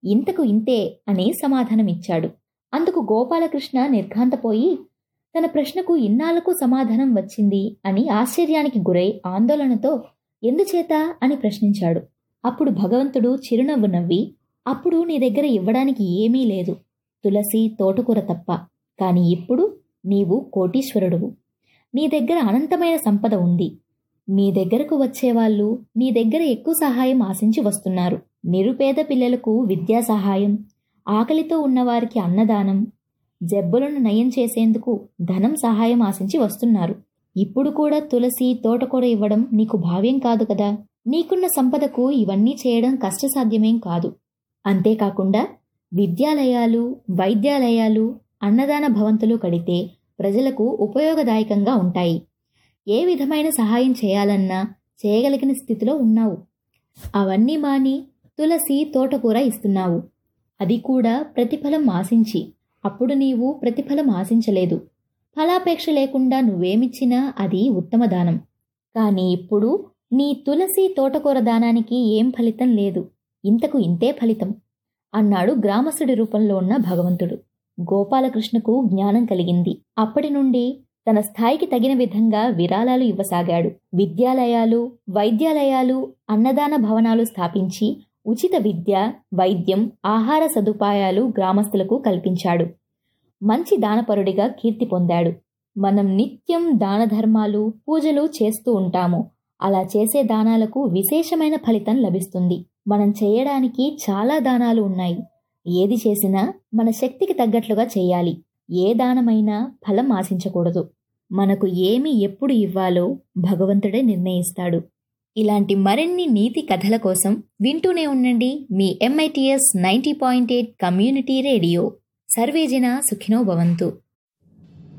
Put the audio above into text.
ఇంతకు ఇంతే అని సమాధానమిచ్చాడు అందుకు గోపాలకృష్ణ నిర్ఘాంతపోయి తన ప్రశ్నకు ఇన్నాళ్లకు సమాధానం వచ్చింది అని ఆశ్చర్యానికి గురై ఆందోళనతో ఎందుచేత అని ప్రశ్నించాడు అప్పుడు భగవంతుడు చిరునవ్వు నవ్వి అప్పుడు నీ దగ్గర ఇవ్వడానికి ఏమీ లేదు తులసి తోటకూర తప్ప కాని ఇప్పుడు నీవు కోటీశ్వరుడువు నీ దగ్గర అనంతమైన సంపద ఉంది నీ దగ్గరకు వచ్చేవాళ్ళు నీ దగ్గర ఎక్కువ సహాయం ఆశించి వస్తున్నారు నిరుపేద పిల్లలకు విద్యా సహాయం ఆకలితో ఉన్నవారికి అన్నదానం జబ్బులను నయం చేసేందుకు ధనం సహాయం ఆశించి వస్తున్నారు ఇప్పుడు కూడా తులసి తోటకూర ఇవ్వడం నీకు భావ్యం కాదు కదా నీకున్న సంపదకు ఇవన్నీ చేయడం కష్టసాధ్యమేం కాదు అంతేకాకుండా విద్యాలయాలు వైద్యాలయాలు అన్నదాన భవంతులు కడితే ప్రజలకు ఉపయోగదాయకంగా ఉంటాయి ఏ విధమైన సహాయం చేయాలన్నా చేయగలిగిన స్థితిలో ఉన్నావు అవన్నీ మాని తులసి తోటకూర ఇస్తున్నావు అది కూడా ప్రతిఫలం ఆశించి అప్పుడు నీవు ప్రతిఫలం ఆశించలేదు ఫలాపేక్ష లేకుండా నువ్వేమిచ్చినా అది ఉత్తమ దానం కానీ ఇప్పుడు నీ తులసి తోటకూర దానానికి ఏం ఫలితం లేదు ఇంతకు ఇంతే ఫలితం అన్నాడు గ్రామస్తుడి రూపంలో ఉన్న భగవంతుడు గోపాలకృష్ణకు జ్ఞానం కలిగింది అప్పటి నుండి తన స్థాయికి తగిన విధంగా విరాళాలు ఇవ్వసాగాడు విద్యాలయాలు వైద్యాలయాలు అన్నదాన భవనాలు స్థాపించి ఉచిత విద్య వైద్యం ఆహార సదుపాయాలు గ్రామస్తులకు కల్పించాడు మంచి దానపరుడిగా కీర్తి పొందాడు మనం నిత్యం దాన ధర్మాలు పూజలు చేస్తూ ఉంటాము అలా చేసే దానాలకు విశేషమైన ఫలితం లభిస్తుంది మనం చేయడానికి చాలా దానాలు ఉన్నాయి ఏది చేసినా మన శక్తికి తగ్గట్లుగా చేయాలి ఏ దానమైనా ఫలం ఆశించకూడదు మనకు ఏమి ఎప్పుడు ఇవ్వాలో భగవంతుడే నిర్ణయిస్తాడు ఇలాంటి మరిన్ని నీతి కథల కోసం వింటూనే ఉండండి మీ MITS ninety point eight community radio సర్వేజన సుఖినో భవంతు